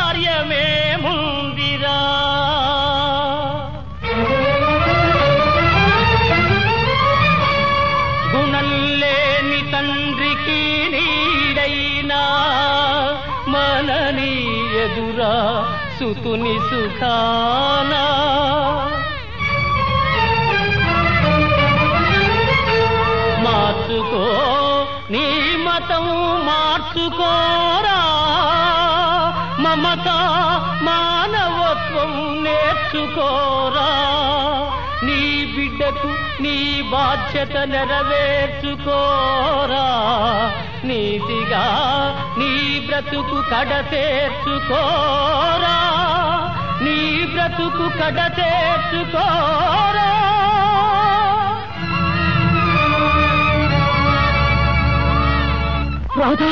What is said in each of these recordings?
కార్యమేముందిరా గుణం లేని తండ్రికి నీడైనా మనని ఎదురా సుతుని సుఖానా మార్చుకో నీ మతం మార్చుకోరా మమత మానవత్వం నేర్చుకోరా నీ బిడ్డకు నీ బాధ్యత నెరవేర్చుకోరా నీతిగా నీ బ్రతుకు కడతేర్చుకోరా నీ బ్రతుకు కడతేర్చుకోరా రాధా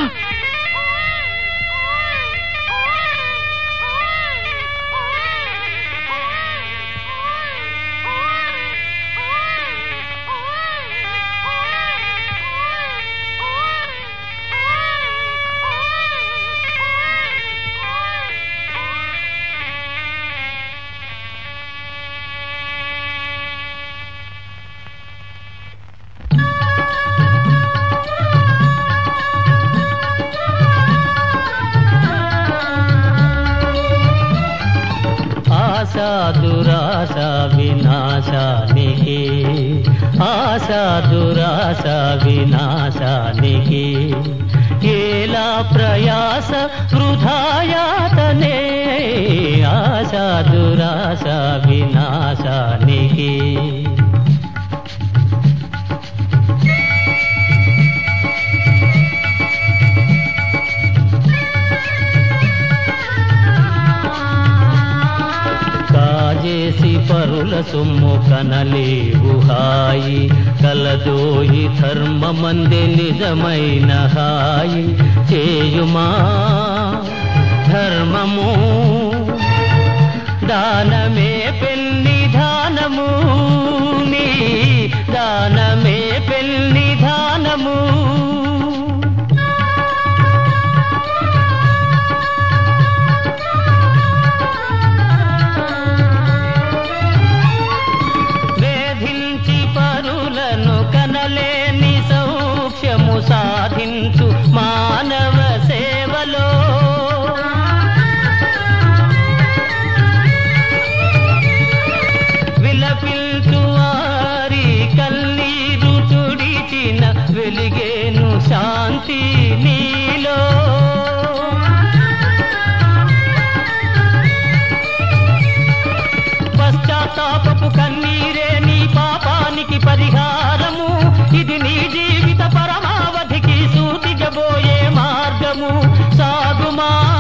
ఆశా దురాశ వినాశానికి ఆశా దురాశ వినాశానికి ఏలా ప్రయాస వృధాయాతనే ఆశా దురాశ వినాశానికి కాజేసి పరుల సొమ్ము కనలేవు హాయి కలదోయి ధర్మమందే నిజమైన హాయి చేయుమా ధర్మము దానమే పెన్నిధానము నీ దానమే పెన్నిధానము వేధించి పరులను కనలేని సౌఖ్యము సాధించు మానవ సేవలో విలపిల్చు వారి కన్నీరు తుడిచిన వెలిగేను శాంతి నీలో పశ్చాత్తాపపు కన్నీరే నీ పాపానికి పరిహారము ఇది నీ జీవిత పరమావధికి సూటిగబోయే మార్గము సాగుమా